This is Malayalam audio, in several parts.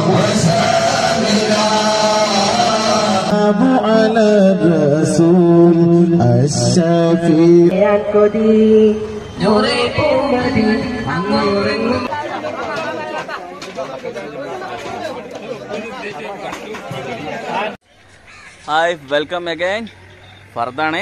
على الرسول الشفيع ഞാൻ കൊതി നൂറേ പൂമതി അങ്ങോറെങ്ങും ഹായ് വെൽക്കം അഗൈൻ ഫർദാണേ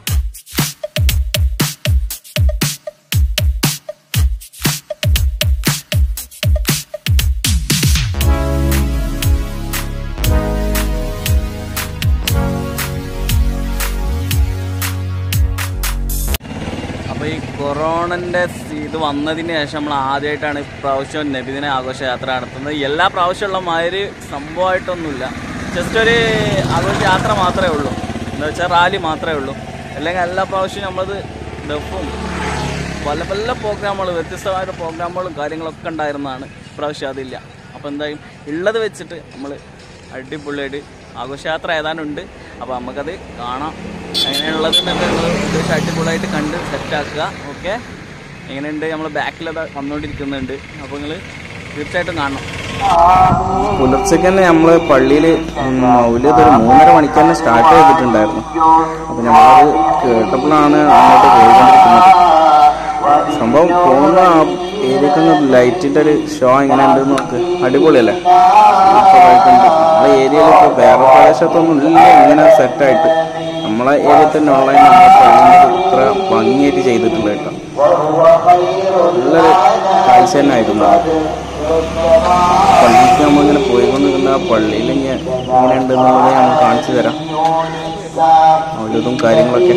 അപ്പോൾ ഈ കൊറോണൻ്റെ ഇത് വന്നതിന് ശേഷം നമ്മൾ ആദ്യമായിട്ടാണ് ഇപ്രാവശ്യം നബിദിന ആഘോഷയാത്ര നടത്തുന്നത് എല്ലാ പ്രാവശ്യമുള്ള മാതിരി സംഭവമായിട്ടൊന്നുമില്ല ജസ്റ്റ് ഒരു ആഘോഷയാത്ര മാത്രമേ ഉള്ളൂ എന്താ വെച്ചാൽ റാലി മാത്രമേ ഉള്ളൂ അല്ലെങ്കിൽ എല്ലാ പ്രാവശ്യവും നമ്മളത് ദഫും പല പല പ്രോഗ്രാമുകൾ വ്യത്യസ്തമായ പ്രോഗ്രാമുകളും കാര്യങ്ങളൊക്കെ ഉണ്ടായിരുന്നതാണ് ഇപ്രാവശ്യം അതില്ല അപ്പോൾ എന്തായാലും ഉള്ളത് വെച്ചിട്ട് നമ്മൾ അടിപൊളിയായിട്ട് ആഘോഷയാത്ര ഏതാണ്ടുണ്ട് അപ്പോൾ നമുക്കത് കാണാം എങ്ങനെയുള്ളത് എന്നൊക്കെ നിങ്ങൾ ഉദ്ദേശം അടിപൊളിയായിട്ട് കണ്ട് സെറ്റാക്കുക ഓക്കെ എങ്ങനെയുണ്ട് നമ്മൾ ബാക്കിലത് വന്നുകൊണ്ടിരിക്കുന്നുണ്ട് അപ്പോൾ നിങ്ങൾ തീർച്ചയായിട്ടും കാണണം പുലർച്ചയ്ക്ക് തന്നെ നമ്മൾ പള്ളിയിൽ മൗലിയത് ഒരു മൂന്നര മണിക്ക് തന്നെ സ്റ്റാർട്ട് ചെയ്തിട്ടുണ്ടായിരുന്നു അപ്പോൾ നമ്മളത് കേട്ടപ്പോഴാണ് അങ്ങോട്ട് പോയിക്കൊണ്ടിരിക്കുന്നത് സംഭവം പോകുന്ന ആ ഏരിയക്ക് ലൈറ്റിന്റെ ഒരു ഷോ എങ്ങനെയുണ്ട് നോക്ക് അടിപൊളിയല്ലേ സൂപ്പറായിട്ടുണ്ട് നമ്മളെ ഏരിയയിൽ ഇപ്പോൾ വേറെ പ്രദേശത്തൊന്നും ഇല്ല ഇങ്ങനെ സെറ്റായിട്ട് നമ്മളെ ഏരിയയിൽ തന്നെ ഉള്ള നമ്മുടെ പള്ളിൻ്റെ ഇത്ര ഭംഗിയായിട്ട് ചെയ്തിട്ടുണ്ട് കേട്ടോ നല്ലൊരു കാഴ്ച തന്നെ ആയിരുന്നു പള്ളിക്ക് നമ്മളിങ്ങനെ പോയിക്കൊണ്ടിരുന്ന ആ പള്ളിയിൽ ഇങ്ങനെ എങ്ങനെയുണ്ടെന്നുള്ളത് നമ്മൾ കാണിച്ചു തരാം അവലതും കാര്യങ്ങളൊക്കെ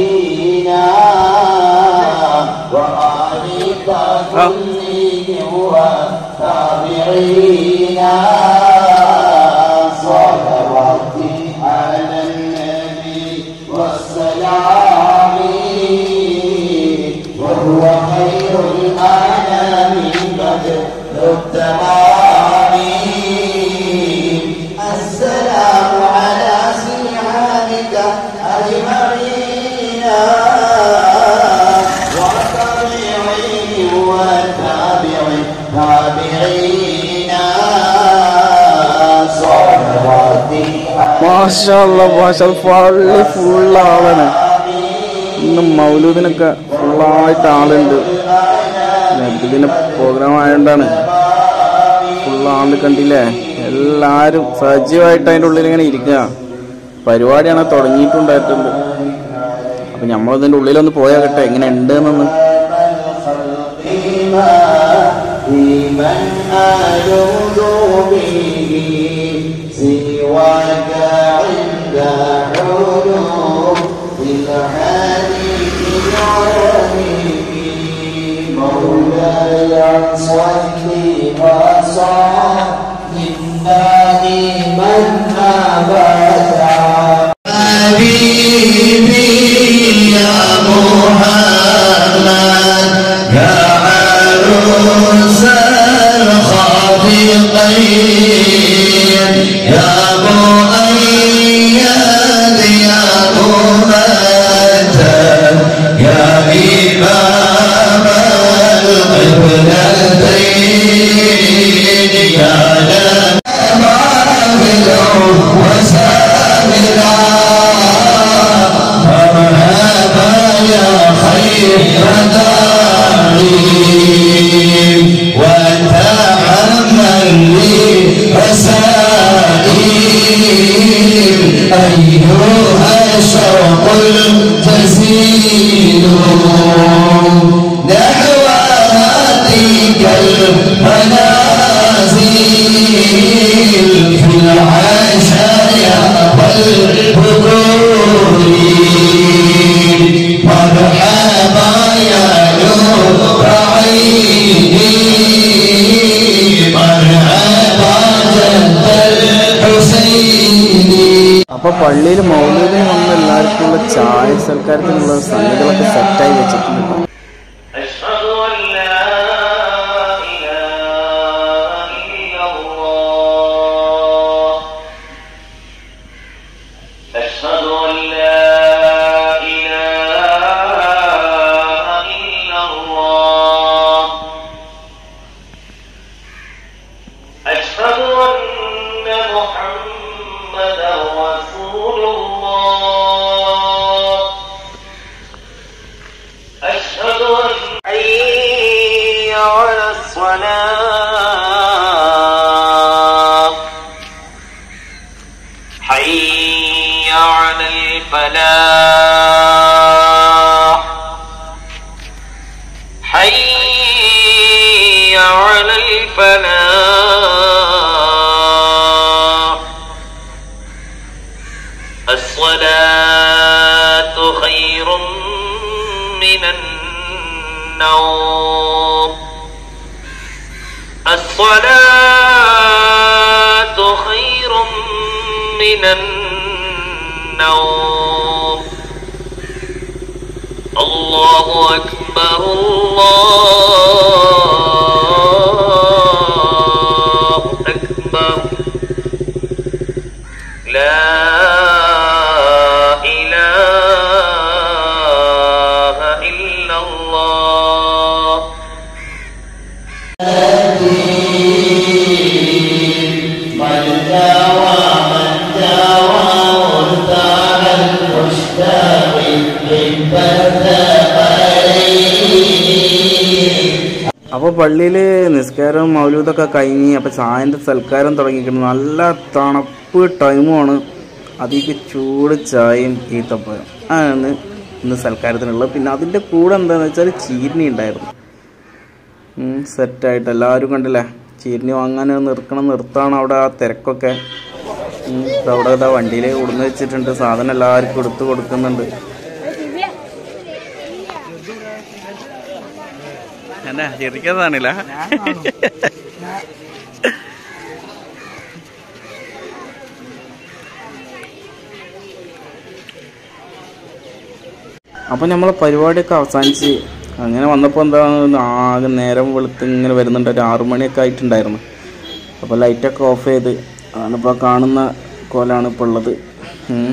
ആ السلام على سيعانك أجمعين والتابعين والتابعين تابعين صلوات മാഷല്ല മാഷ പള്ളി ഫുള്ള് ആളാണ് ഇന്ന് മൗലൂദിനൊക്കെ ഫുള്ളായിട്ട് ആളുണ്ട് ഇതിന് പ്രോഗ്രാം ആയതുകൊണ്ടാണ് ഫുള്ള് ആള് കണ്ടില്ലേ എല്ലാരും സജീവമായിട്ട് അതിൻ്റെ ഉള്ളിൽ ഇങ്ങനെ ഇരിക്കുക പരിപാടിയാണ് തുടങ്ങിയിട്ടുണ്ടായിട്ടുണ്ട് അപ്പൊ നമ്മളിതിന്റെ ഉള്ളിലൊന്ന് പോയാകട്ടെ എങ്ങനെ ഉണ്ട് എന്നൊന്ന് لمن ألوذ به سواك عند حلول الحديث العليم مولاي صل وسلم دائما أبدا حبيبي يا محمد يا عروس الخافقين يا مؤيد يا ممجد يا إمام القبلتين يا مرحبا يا خير داعي وتحمل لي رسائل أيها الشوق الجزيل نحو هاتيك المنازل في العشايا والبذور مرحبا يا نور عيني مرحبا جد الحسين അപ്പൊ പള്ളിയിൽ മൗലൂദിന് വന്ന എല്ലാവർക്കും ഉള്ള ചായ സൽക്കാരത്തിനുള്ള സംഗതികളൊക്കെ സെറ്റായി വെച്ചിട്ടുണ്ട് أشهد أن لا إله إلا الله أشهد أن لا إله إلا الله أشهد أن الصلاة حي على الفلاح حي على الفلاح الصلاة خير من النوم الصلاة خير من النوم الله أكبر الله أكبر لا إله إلا الله من جاوى من جاوى مختار المشتاق من അപ്പോൾ പള്ളിയിൽ നിസ്കാരവും മൗലൂദൊക്കെ കഴിഞ്ഞ് അപ്പോൾ ചായൻ്റെ സൽക്കാരം തുടങ്ങിയിരിക്കുന്നു നല്ല തണുപ്പ് ടൈമുമാണ് അതിക്ക് ചൂട് ചായയും ഈത്തപ്പഴം അതാണ് ഇന്ന് സൽക്കാരത്തിനുള്ളത് പിന്നെ അതിൻ്റെ കൂടെ എന്താണെന്ന് വെച്ചാൽ ചീരിനി ഉണ്ടായിരുന്നു സെറ്റായിട്ട് എല്ലാവരും കണ്ടില്ലേ ചീരിനി വാങ്ങാൻ നിർക്കണം നിർത്താണ് അവിടെ ആ തിരക്കൊക്കെ ഉം, ദാ അവിടെ ഇതാ വണ്ടിയിൽ കൊടുന്ന് വെച്ചിട്ടുണ്ട് സാധനം എല്ലാവർക്കും എടുത്ത് കൊടുക്കുന്നുണ്ട് എന്നാ ചിരിക്കാതാണില്ല അപ്പം നമ്മളെ പരിപാടിയൊക്കെ അവസാനിച്ച് അങ്ങനെ വന്നപ്പോൾ എന്താ ആകെ നേരം വെളുത്ത് ഇങ്ങനെ വരുന്നുണ്ട് ഒരു ആറു മണിയൊക്കെ ആയിട്ടുണ്ടായിരുന്നു അപ്പോൾ ലൈറ്റൊക്കെ ഓഫ് ചെയ്ത് അതാണിപ്പോൾ കാണുന്ന കോലാണ് ഇപ്പോൾ ഉള്ളത് ഉം.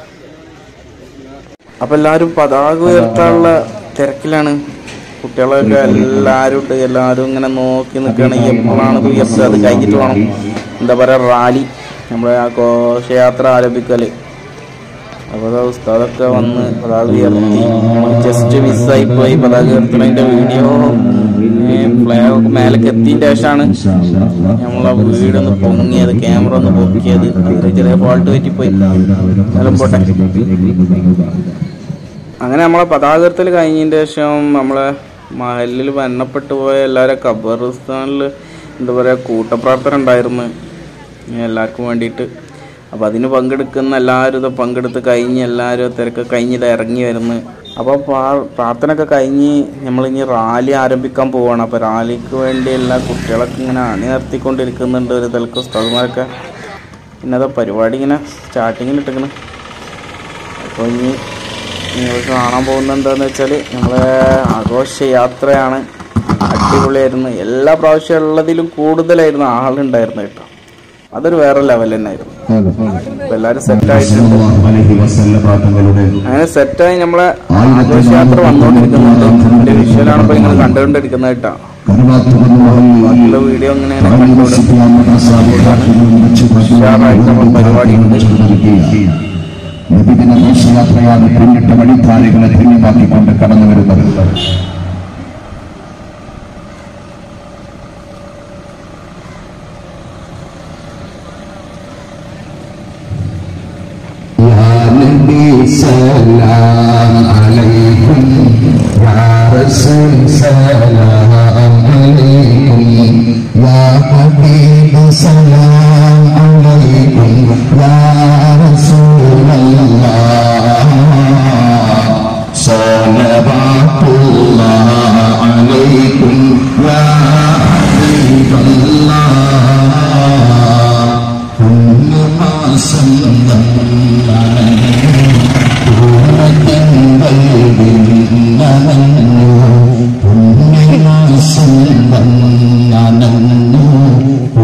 അപ്പോൾ എല്ലാവരും പതാക ഉയർത്താനുള്ള തിരക്കിലാണ് കുട്ടികളൊക്കെ എല്ലാവരും ഉണ്ട് എല്ലാവരും ഇങ്ങനെ നോക്കി നിൽക്കുകയാണ് എപ്പോഴാണ് ഇത് ഉയർത്തുക അത് കഴിഞ്ഞിട്ട് വേണം എന്താ പറയുക റാലി നമ്മുടെ ആ ഘോഷയാത്ര ആരംഭിക്കല് അപ്പോൾ അതാ ഉസ്താദൊക്കെ വന്ന് പതാക ഉയർത്തി ജസ്റ്റ് മിസ്സായി പോയി പതാക ഉയർത്തുന്നതിൻ്റെ വീഡിയോ ഫ്ലാഗ് മേലേക്ക് എത്തിയതിൻ്റെ ശേഷമാണ് നമ്മളെ വീടൊന്ന് പൊങ്ങിയത് ക്യാമറ ഒന്ന് പൊക്കിയത് അതിൽ ചെറിയ ഫോൾട്ട് പറ്റിപ്പോയി എന്നാലും പോട്ടെ അങ്ങനെ നമ്മളെ പതാകത്തിൽ കഴിഞ്ഞതിൻ്റെ ശേഷം നമ്മളെ മഹലിൽ മരണപ്പെട്ടു പോയ എല്ലാവരും ഖബർസ്ഥാനിൽ എന്താ പറയുക കൂട്ടപ്രാർത്ഥന ഉണ്ടായിരുന്നു എല്ലാവർക്കും വേണ്ടിയിട്ട് അപ്പോൾ അതിന് പങ്കെടുക്കുന്ന എല്ലാവരും ഇത് പങ്കെടുത്ത് കഴിഞ്ഞ് എല്ലാവരും തിരക്ക് കഴിഞ്ഞിട്ട് ഇറങ്ങി വരുന്നു അപ്പോൾ പ്രാർത്ഥന ഒക്കെ കഴിഞ്ഞ് നമ്മളിനി റാലി ആരംഭിക്കാൻ പോവാണ് അപ്പോൾ റാലിക്ക് വേണ്ടി എല്ലാ കുട്ടികളൊക്കെ ഇങ്ങനെ അണി നിർത്തിക്കൊണ്ടിരിക്കുന്നുണ്ട് ഒരു തിലക്ക് ഉസ്താദ്മാരൊക്കെ പിന്നെ അത് പരിപാടി ഇങ്ങനെ സ്റ്റാർട്ടിങ്ങിൽ ഇട്ടിങ്ങനെ അപ്പോൾ ഇനി നിങ്ങൾ കാണാൻ പോകുന്നത് എന്താണെന്ന് വെച്ചാൽ നമ്മളെ ആഘോഷയാത്രയാണ് അടിപൊളിയായിരുന്നു എല്ലാ പ്രാവശ്യം ഉള്ളതിലും കൂടുതലായിരുന്നു ആളുണ്ടായിരുന്നു കേട്ടോ അതൊരു വേറെ ലെവൽ തന്നെയായിരുന്നു അപ്പോൾ എല്ലാവരും സെറ്റായിട്ടുണ്ട് അങ്ങനെ സെറ്റായി നമ്മളെ ആഘോഷയാത്ര വന്നുകൊണ്ടിരിക്കുന്നുണ്ട് എൻ്റെ വിഷ്വലാണ് ഇപ്പോൾ നിങ്ങൾ കണ്ടുകൊണ്ടിരിക്കുന്നത് കേട്ടോ ബാക്കിയുള്ള വീഡിയോ ഇങ്ങനെ കണ്ടുകൊണ്ട് ഉഷാറായിട്ട് നമ്മൾ പരിപാടി ഉണ്ട് നബിദിന ഘോഷയാത്രയാണ് പിന്നിട്ട വഴിത്താരകളെ ധന്യമാക്കിക്കൊണ്ട് കടന്നു വരുന്നത് يا نبي سلام عليكم يا رسول سلام عليكم يا حبيب سلام عليكم يا رسول الله صلوات الله عليكم يا حبيب الله كل ما صلى ും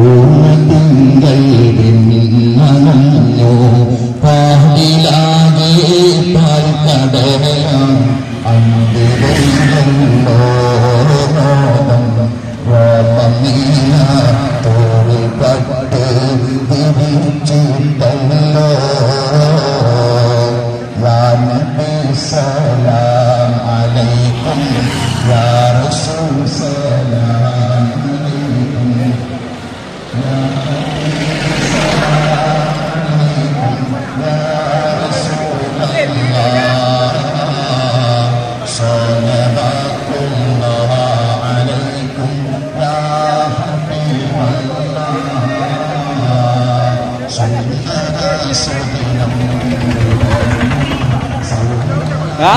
ആ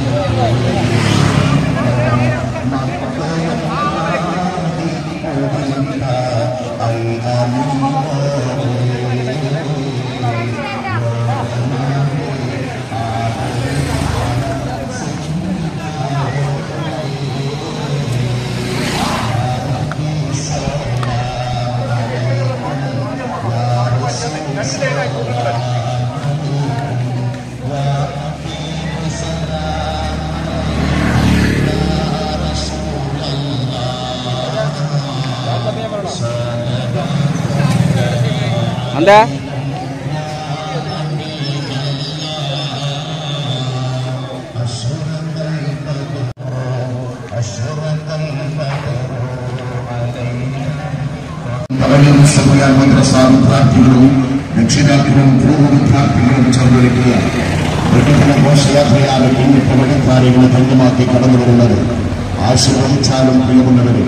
എന്താ പകലും സമയ മദ്രസ വിദ്യാർത്ഥികളും രക്ഷിതാക്കളും പൂർവ്വ വിദ്യാർത്ഥികളും ചേർന്നൊരുക്കുക പ്രതിഫല ഘോഷയാത്രയാണ് ഇന്നിപ്പോ വഴിക്കാര്യങ്ങൾ ധന്യമാക്കി കടന്നു വരുന്നത് ആശീർവദിച്ചാലും പ്രിയമുള്ളവരെ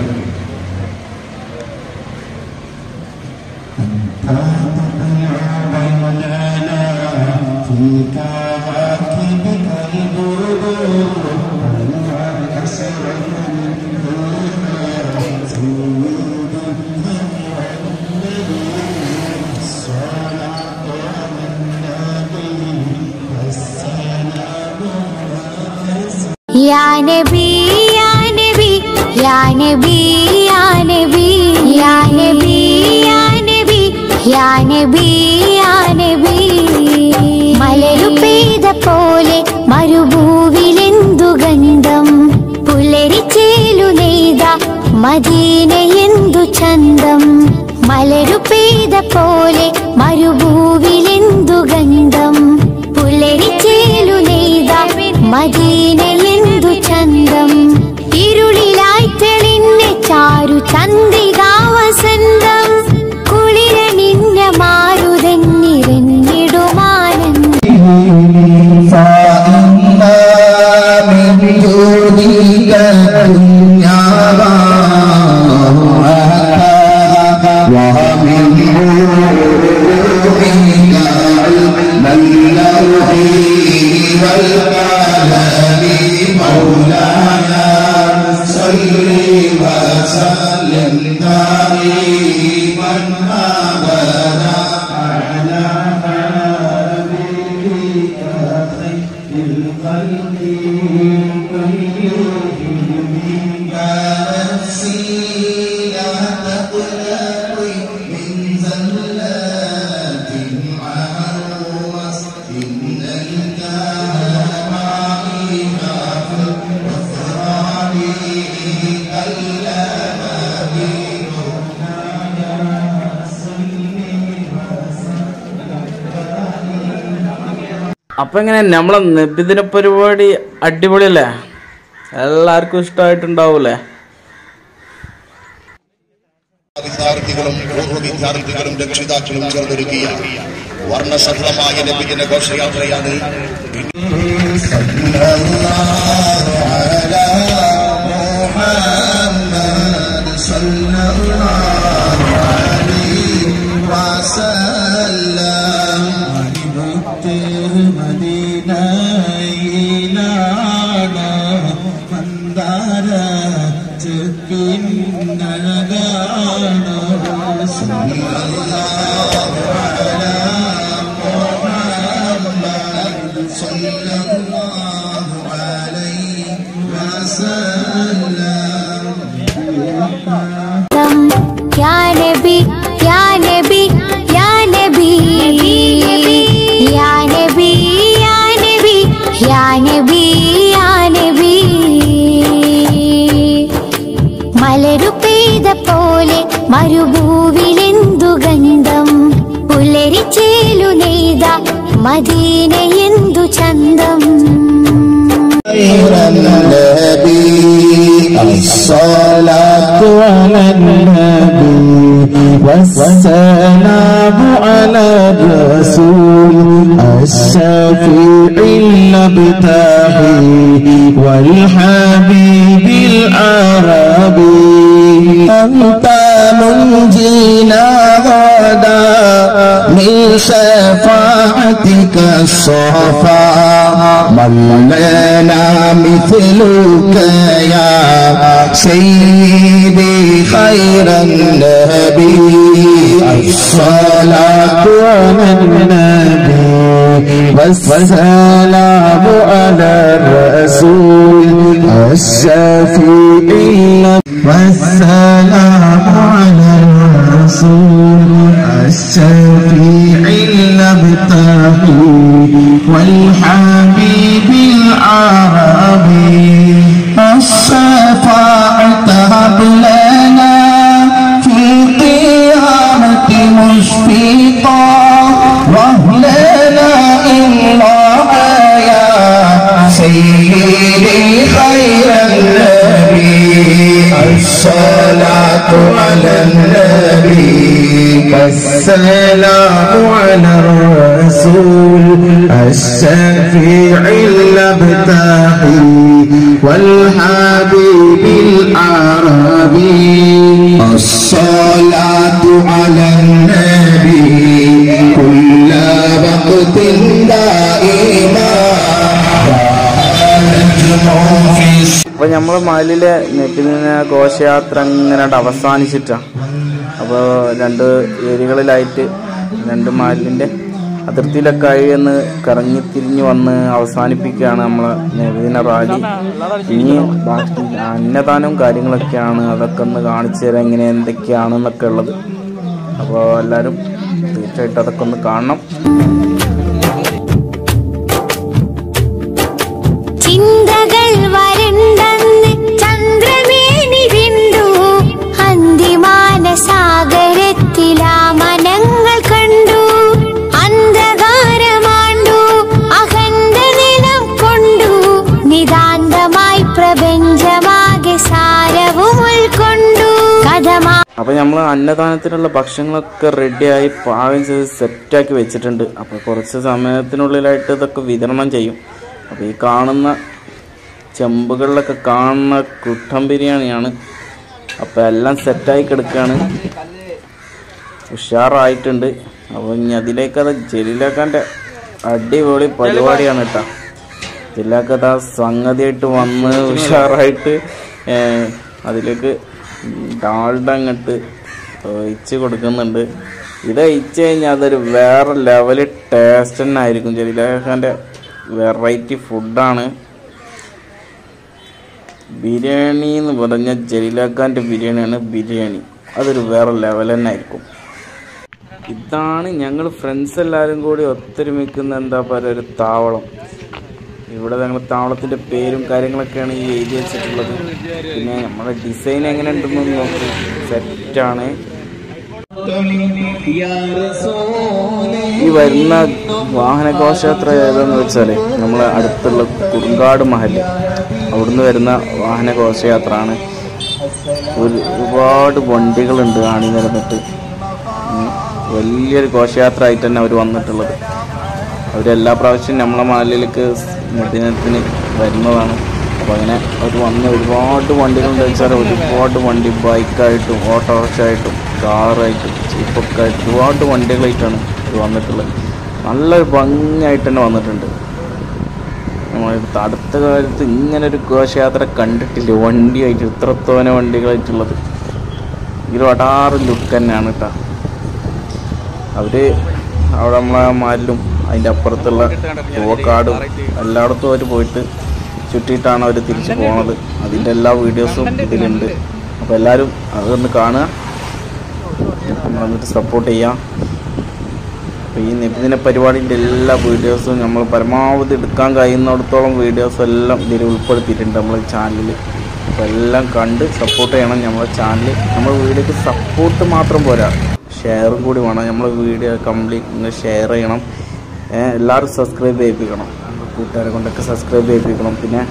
या नबी या नबी या नबी या नबी या नबी या नबी या नबी या നബി മലരു പെയ്ത പോലെ മരുഭൂവിലെന്തു ഗന്ധം പുലരിച്ചേലു നെയ്ത മദീന എന്തു ചന്തം മലരു പെയ്ത പോലെ മരുഭൂവിലെന്തു ഗന്ധം പുലരിച്ചേലു നെയ്ത മദീന എന്തു ചന്തം ഇരുളിലായി തെളിഞ്ഞ ചാരു ചന്ദ്രികാ വസന്തം കുളിര നിന്ന മാരുതെന്നിരഞ്ഞിടുമാനന്ദം فإنا من جودك دنيانا ومن نورك علم اللوح والقلم مولانا صل وسلم دائما أبدا على അപ്പൊ എങ്ങനെ നമ്മളെ നബിദിന പരിപാടി അടിപൊളിയല്ലേ എല്ലാവർക്കും ഇഷ്ടമായിട്ടുണ്ടാവൂലേ വിദ്യാർത്ഥികളും പൂർവ്വ വിദ്യാർത്ഥികളും രക്ഷിതാക്കളും ചേർന്നൊരുക്കിയ വർണ്ണസഫലമായ നബിദിന ഘോഷയാത്രയാണ് या नबी या नबी या नबी या नबी या नबी या नबी या नबी മലരു പെയ്ത പോലെ മരുഭൂവിലെന്തു ഗന്ധം പുലരിച്ചേലു നെയ്ത മദീന എന്തു ചന്തം خير النبي الصلاة على النبي والسلام على الرسول الشفيع المبتغي والحبيب العربي أنت منجينا غدا من شفاعتك الصفا من لنا مثلك يا سيدي خير النبي الصلاة على النبي والسلام على الرسول الشفيع والسلام على الرسول الشفيع المبتغي والحبيب العربي الشفاعة هب لنا في القيامة مشفقا واهلنا الله يا سيدي خير النبي الصلاة على النبي والسلام على الرسول الشفيع المبتغي والحبيب العربي الصلاة على النبي كل وقت دائما في അപ്പോൾ നമ്മൾ മലിലെ നെപ്പിനെ ഘോഷയാത്ര ഇങ്ങനെ അവസാനിച്ചിട്ടാണ് അപ്പോൾ രണ്ട് ഏരിയകളിലായിട്ട് രണ്ട് മാലിൻ്റെ അതിർത്തിയിലൊക്കെ ആയി എന്ന് കറങ്ങി തിരിഞ്ഞ് വന്ന് അവസാനിപ്പിക്കുകയാണ് നമ്മൾ നബിദിന റാലി ഇനി ബാക്കി അന്നദാനവും കാര്യങ്ങളൊക്കെയാണ് അതൊക്കെ ഒന്ന് കാണിച്ചു തരാം എങ്ങനെ എന്തൊക്കെയാണെന്നൊക്കെ ഉള്ളത് അപ്പോൾ എല്ലാവരും തീർച്ചയായിട്ടും അതൊക്കെ ഒന്ന് കാണണം ചിന്തകൾ വരണ്ടെന്ന് ചന്ദ്രമേനി വിണ്ടു അന്തിമാനസാഗരത്തിലാ മനങ്ങൾ കണ്ടു അന്ധകാരമാണ്ടു അഖണ്ഡ നിലം കൊണ്ടു നിതാന്തമായി പ്രപഞ്ചമാകെ സാരവും ഉൾക്കൊണ്ടു കഥമാ അപ്പോൾ നമ്മൾ അന്നദാനത്തിനുള്ള ഭക്ഷണങ്ങളൊക്കെ റെഡിയായി പാകം ചെയ്ത് സെറ്റാക്കി വെച്ചിട്ടുണ്ട് അപ്പോൾ കുറച്ച് സമയത്തിനുള്ളിലായിട്ട് ഇതൊക്കെ വിതരണം ചെയ്യും അപ്പോൾ ഈ കാണുന്ന ചെമ്പുകളിലൊക്കെ കാണുന്ന കുട്ടൻ ബിരിയാണിയാണ് അപ്പോൾ എല്ലാം സെറ്റായി കിടക്കുകയാണ് ഉഷാറായിട്ടുണ്ട് അപ്പോൾ ഇനി അതിലേക്കത് ജലീലാക്കാൻ്റെ അടിപൊളി പരിപാടിയാണ് കേട്ടോ ജലീലാക്കത് ആ സംഗതിയായിട്ട് വന്ന് ഉഷാറായിട്ട് ഏഹ്, അതിലേക്ക് ഡാൾഡ അങ്ങോട്ട് ഒഴിച്ച് കൊടുക്കുന്നുണ്ട് ഇത് ഒഴിച്ച് കഴിഞ്ഞാൽ അതൊരു വേറെ ലെവല് ടേസ്റ്റ് തന്നെ ആയിരിക്കും ജലീലാഖാൻ്റെ വെറൈറ്റി ഫുഡാണ് ബിരിയാണി എന്ന് പറഞ്ഞാൽ ജലീലാഖാൻ്റെ ബിരിയാണിയാണ് ബിരിയാണി അതൊരു വേറെ ലെവൽ തന്നെ ആയിരിക്കും ഇതാണ് ഞങ്ങൾ ഫ്രണ്ട്സ് എല്ലാവരും കൂടി ഒത്തൊരുമിക്കുന്ന എന്താ പറയുക ഒരു താവളം ഇവിടെ ഞങ്ങൾ താവളത്തിൻ്റെ പേരും കാര്യങ്ങളൊക്കെയാണ് ഈ എഴുതി വെച്ചിട്ടുള്ളത് പിന്നെ നമ്മുടെ ഡിസൈൻ എങ്ങനെ ഉണ്ടെന്ന് നോക്കി സെറ്റാണ് ഈ വരുന്ന വാഹന ഘോഷയാത്ര ഏതാന്ന് വെച്ചാൽ നമ്മളെ അടുത്തുള്ള കുറുങ്കാട് മഹല് അവിടുന്ന് വരുന്ന വാഹന ഘോഷയാത്ര ആണ് ഒരു ഒരുപാട് വണ്ടികളുണ്ട് ആണി നിരന്നിട്ട് ഉം. വലിയൊരു ഘോഷയാത്ര ആയിട്ട് തന്നെ അവർ വന്നിട്ടുള്ളത് അവരെല്ലാ പ്രാവശ്യവും നമ്മളെ മഹലിലേക്ക് ദിനത്തിന് വരുന്നതാണ് അപ്പോൾ അങ്ങനെ അവർ വന്ന ഒരുപാട് വണ്ടികളുണ്ട് വെച്ചാൽ ഒരുപാട് വണ്ടി ബൈക്കായിട്ടും ഓട്ടോറിക്ഷ ആയിട്ടും കാറായിട്ടും ജീപ്പൊക്കെ ആയിട്ട് ഒരുപാട് വണ്ടികളായിട്ടാണ് ഇത് വന്നിട്ടുള്ളത് നല്ലൊരു ഭംഗിയായിട്ട് തന്നെ വന്നിട്ടുണ്ട് നമ്മളടുത്ത് അടുത്ത കാലത്ത് ഇങ്ങനെ ഒരു ഘോഷയാത്ര കണ്ടിട്ടില്ല വണ്ടിയായിട്ട് ഇത്രത്തോന വണ്ടികളായിട്ടുള്ളത് ഒരു അടാറ് ലുക്ക് തന്നെയാണ് കേട്ടോ അവര് അവിടെ നമ്മളെ മാലിലും അതിൻ്റെ അപ്പുറത്തുള്ള പൂവക്കാടും എല്ലായിടത്തും അവർ പോയിട്ട് ചുറ്റിയിട്ടാണ് അവർ തിരിച്ചു പോണത് അതിൻ്റെ എല്ലാ വീഡിയോസും ഇതിലുണ്ട് അപ്പോൾ എല്ലാവരും അതൊന്ന് കാണുക വന്നിട്ട് സപ്പോർട്ട് ചെയ്യാം അപ്പോൾ ഈ നിബിദിന പരിപാടിൻ്റെ എല്ലാ വീഡിയോസും നമ്മൾ പരമാവധി എടുക്കാൻ കഴിയുന്നിടത്തോളം വീഡിയോസ് എല്ലാം ഇതിൽ ഉൾപ്പെടുത്തിയിട്ടുണ്ട് നമ്മളെ ചാനലിൽ അപ്പോൾ എല്ലാം കണ്ട് സപ്പോർട്ട് ചെയ്യണം നമ്മളെ ചാനൽ നമ്മൾ വീഡിയോക്ക് സപ്പോർട്ട് മാത്രം പോരാ ഷെയറും കൂടി വേണം നമ്മൾ വീഡിയോ കംപ്ലീറ്റ് ഷെയർ ചെയ്യണം ഏ, എല്ലാവരും സബ്സ്ക്രൈബ് ചെയ്യിപ്പിക്കണം കൂട്ടുകാരെ കൊണ്ടൊക്കെ സബ്സ്ക്രൈബ് ചെയ്യിപ്പിക്കണം പിന്നെ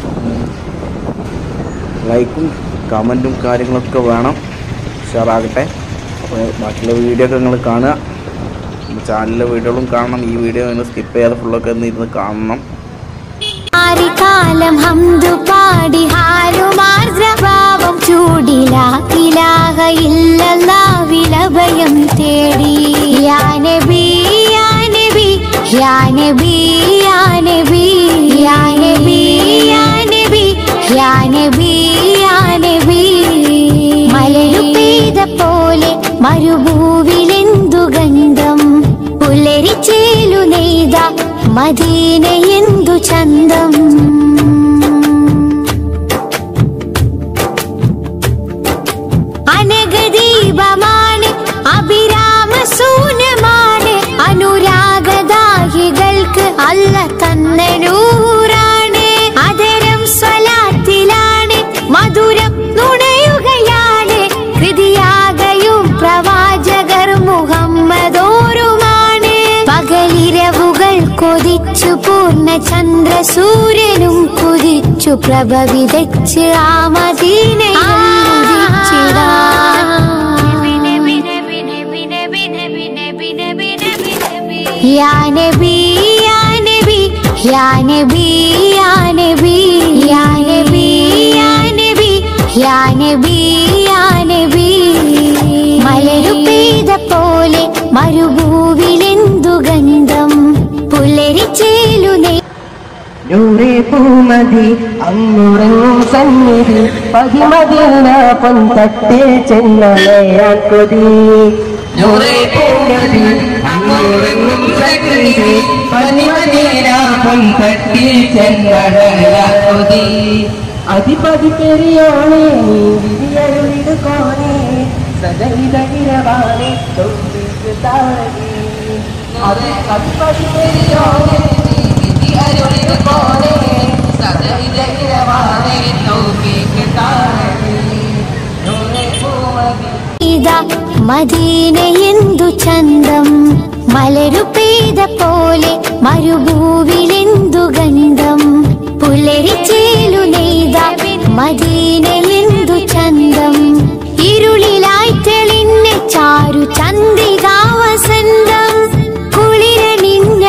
ലൈക്കും കമൻറ്റും കാര്യങ്ങളൊക്കെ വേണം ഉഷാറാകട്ടെ അപ്പോൾ ബാക്കിയുള്ള വീഡിയോ ഒക്കെ നിങ്ങൾ കാണുക ചാനലിലെ വീഡിയോകളും കാണണം ഈ വീഡിയോ നിങ്ങൾ സ്കിപ്പ് ചെയ്യാതെ ഫുള്ളൊക്കെ ഒന്ന് ഇരുന്ന് കാണണം ആരിക്കാലം ഹംദു പാടി ഹാരുമാർദ്രഭാവം ചൂടിലാ ഇലാഹ ഇല്ലല്ലാ വിലഭയം തേടി യാ നബി യാ നബി യാ നബി യാ നബി യാ നബി യാ നബി യാ നബി യാ നബി മലരു പെയ്ത പോലെ മരുഭൂവിലെന്തു ഗന്ധം പുലരിച്ചേലു നെയ്ത മദീന എന്തു ചന്തം അനഗദീപമാണ് അഭിരാമ സൂനമാണ് അനുരാഗദാഹികൾക്ക് അല്ല തന്ന നൂറാണ് അതരം സ്വലാത്തിലാണ് മധുരം നുണയുകയാണ് കൃതിയാകയും പ്രവാചകർ മുഹമ്മദോരുമാണ് പകലിരവുകൾ കൊതിച്ചു പൂർണ്ണ ചന്ദ്രസൂര്യനും കുതിച്ചു പ്രഭ വിതച്ച് ആ യാ നബി യാ നബി യാ നബി യാ നബി യാ നബി യാ നബി യാ നബി യാ നബി മലരു പെയ്ത പോലെ മരുഭൂവിലെന്തു ഗന്ധം പുലരിച്ചേലു നെയ് നൂറെ പൂമതി അങ്ങുറങ്ങും സന്നിധി പതിമതിന പൊൻതട്ടിൽ ചെന്നലയാൻ കൊതി നൂറെ പൂമതി അങ്ങുറങ്ങും സന്നിധി പതിമതിന പൊൻതട്ടിൽ ചെന്നലയാൻ കൊതി അധിപതി പെരിയോണേ നീ വിധിയരുളിട് കോണേ സദൈതകിരവാണേ തൊട്ടിക്ക് താഴെ അത് അധിപതി പെരിയോണേ നീ വിധിയരുളിട് കോണേ സദൈതകിരവാണേ തൊട്ടിക്ക് താഴെ നൂറെ പൂമതി ഇതാ മദീന എന്തു ചന്തം മലരു പെയ്ത പോലെ മരുഭൂവിലെന്തു ഗന്ധം പുലരിച്ചേലു നെയ്ത മദീന എന്തു ചന്തം ഇരുളിലായി തെളിഞ്ഞ ചാരു ചന്ദ്രികാവസന്തം കുളിരണിഞ്ഞ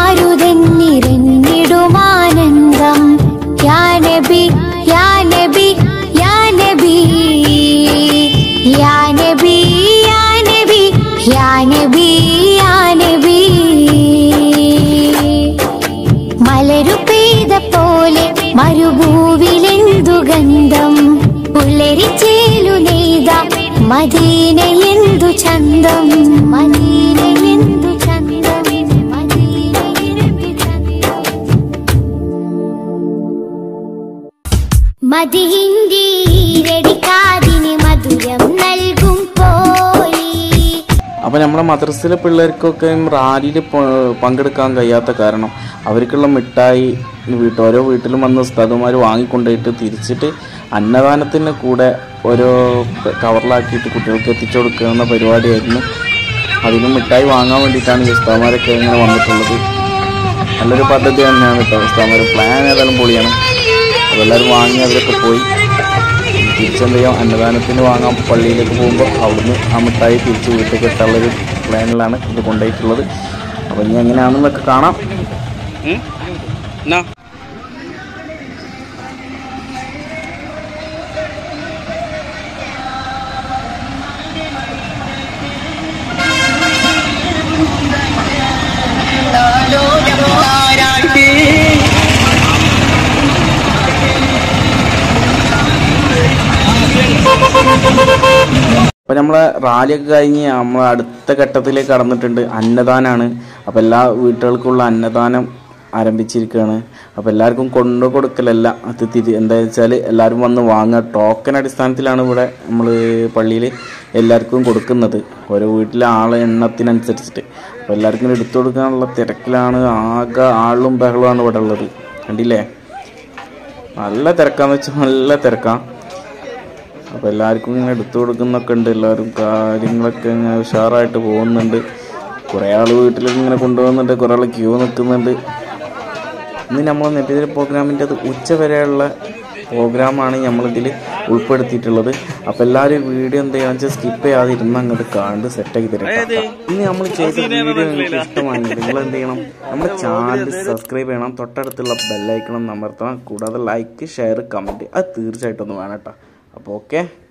മാരുതെന്നിരഞ്ഞിടുമാനന്ദം യാ നബി യാ നബി യാ നബി യാ നബി യാ നബി യാ നബി യാ നബി മലരു പെയ്ത പോലെ മരുഭൂവിലെന്തു ഗന്ധം പുലരിച്ചേലു നെയ്ത മദീന എന്തു ചന്തം മദീന എന്തു ചന്തം മദീന എന്തു ചന്തം മതിഹിന്ദീരടിക്കാതിന് മധുരം നൽകും പോലീ അപ്പോൾ നമ്മുടെ മദ്രസയിലെ പിള്ളേർക്കൊക്കെ റാലിയിൽ പങ്കെടുക്കാൻ കഴിയാത്ത കാരണം അവർക്കുള്ള മിഠായി വീട്ട് ഓരോ വീട്ടിലും വന്ന് ഉസ്താദുമാർ വാങ്ങിക്കൊണ്ടുപോയിട്ട് തിരിച്ചിട്ട് അന്നദാനത്തിന് കൂടെ ഓരോ കവറിലാക്കിയിട്ട് കുട്ടികൾക്ക് എത്തിച്ചു കൊടുക്കുന്ന പരിപാടിയായിരുന്നു അതിന് മിഠായി വാങ്ങാൻ വേണ്ടിയിട്ടാണ് ഈ ഉസ്താദുമാരൊക്കെ ഇങ്ങനെ വന്നിട്ടുള്ളത് നല്ലൊരു പദ്ധതി തന്നെയാണ് കേട്ടോ ഉസ്താദുമാർ പ്ലാൻ ഏതായാലും പൊളിയാണ് അപ്പോൾ എല്ലാവരും വാങ്ങി അവരൊക്കെ പോയി തിരിച്ചെന്ത് ചെയ്യാം അന്നദാനത്തിന് വാങ്ങാൻ പള്ളിയിലേക്ക് പോകുമ്പോൾ അവിടുന്ന് ആ മിഠായി തിരിച്ച് വീട്ടിലേക്ക് എത്താനുള്ളൊരു പ്ലാനിലാണ് ഇത് കൊണ്ടുപോയിട്ടുള്ളത് അപ്പോൾ ഇനി എങ്ങനെയാണെന്നൊക്കെ കാണാം അപ്പോൾ നമ്മളെ റാലിയൊക്കെ കഴിഞ്ഞ് നമ്മൾ അടുത്ത ഘട്ടത്തിലേക്ക് കടന്നിട്ടുണ്ട് അന്നദാനാണ് അപ്പോൾ എല്ലാ വീട്ടുകൾക്കുള്ള അന്നദാനം ആരംഭിച്ചിരിക്കുകയാണ് അപ്പോൾ എല്ലാവർക്കും കൊണ്ടു കൊടുക്കലല്ല അത് തിരി എന്താ വെച്ചാൽ എല്ലാവരും വന്ന് വാങ്ങുക ടോക്കൺ അടിസ്ഥാനത്തിലാണ് ഇവിടെ നമ്മൾ പള്ളിയിൽ എല്ലാവർക്കും കൊടുക്കുന്നത് ഓരോ വീട്ടിലെ ആളെ എണ്ണത്തിനനുസരിച്ചിട്ട് അപ്പോൾ എല്ലാവർക്കും എടുത്തു കൊടുക്കാനുള്ള തിരക്കിലാണ് ആകെ ആളും ബഹളമാണ് ഇവിടെ ഉള്ളത് കണ്ടില്ലേ നല്ല തിരക്കാന്ന് വെച്ചാൽ നല്ല തിരക്കാണ് അപ്പോൾ എല്ലാവർക്കും ഇങ്ങനെ എടുത്തു കൊടുക്കുന്നൊക്കെ ഉണ്ട് എല്ലാവരും കാര്യങ്ങളൊക്കെ ഇങ്ങനെ ഉഷാറായിട്ട് പോകുന്നുണ്ട് കുറേ ആൾ വീട്ടിൽ ഇങ്ങനെ കൊണ്ടുപോകുന്നുണ്ട് കുറേ ആൾ ക്യൂ നിൽക്കുന്നുണ്ട് ഇന്ന് നമ്മൾ നെറ്റിതിൽ പ്രോഗ്രാമിൻ്റെ അത് ഉച്ച വരെയുള്ള പ്രോഗ്രാമാണ് നമ്മളിതിൽ ഉൾപ്പെടുത്തിയിട്ടുള്ളത് അപ്പോൾ എല്ലാവരും വീഡിയോ എന്ത് ചെയ്യാന്ന് വെച്ചാൽ സ്കിപ്പ് ചെയ്യാതെ ഇരുന്ന് അങ്ങോട്ട് കണ്ട് സെറ്റാക്കി തരാം ഇന്ന് നമ്മൾ ചെയ്ത വീഡിയോ നിങ്ങൾക്ക് ഇഷ്ടമായെങ്കിൽ നിങ്ങൾ എന്ത് ചെയ്യണം നമ്മുടെ ചാനൽ സബ്സ്ക്രൈബ് ചെയ്യണം തൊട്ടടുത്തുള്ള ബെല്ലൈക്കണം അമർത്തണം കൂടാതെ ലൈക്ക് ഷെയർ കമൻറ്റ് അത് തീർച്ചയായിട്ടും ഒന്ന് വേണം കേട്ടോ അപ്പോൾ ഓക്കെ